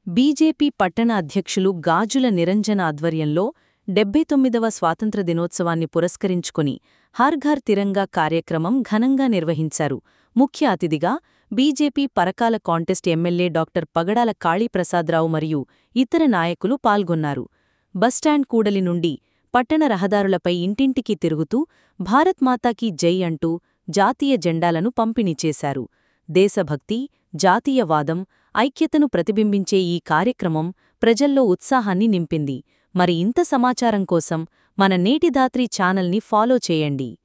BJP పట్టణ అధ్యక్షులు గాజుల నిరంజన ఆధ్వర్యంలో డెబ్బై తొమ్మిదవ స్వాతంత్ర దినోత్సవాన్ని పురస్కరించుకుని హర్ ఘర్ తిరంగా కార్యక్రమం ఘనంగా నిర్వహించారు ముఖ్య అతిథిగా BJP Parakala contest MLA doctor Pagadala Kaliprasadarao మరియు ఇతర నాయకులు పాల్గొన్నారు బస్టాండ్ కూడలి నుండి పట్టణ రహదారులపై ఇంటింటికి తిరుగుతూ భారత్ మాతాకీ జై అంటూ జాతీయ జెండాలను పంపిణీ చేశారు దేశభక్తి జాతీయవాదం ఐక్యతను ప్రతిబింబించే ఈ కార్యక్రమం ప్రజల్లో ఉత్సాహాన్ని నింపింది మరి ఇంత సమాచారం కోసం మన నేటిదాత్రి ఛానల్ని ఫాలో చేయండి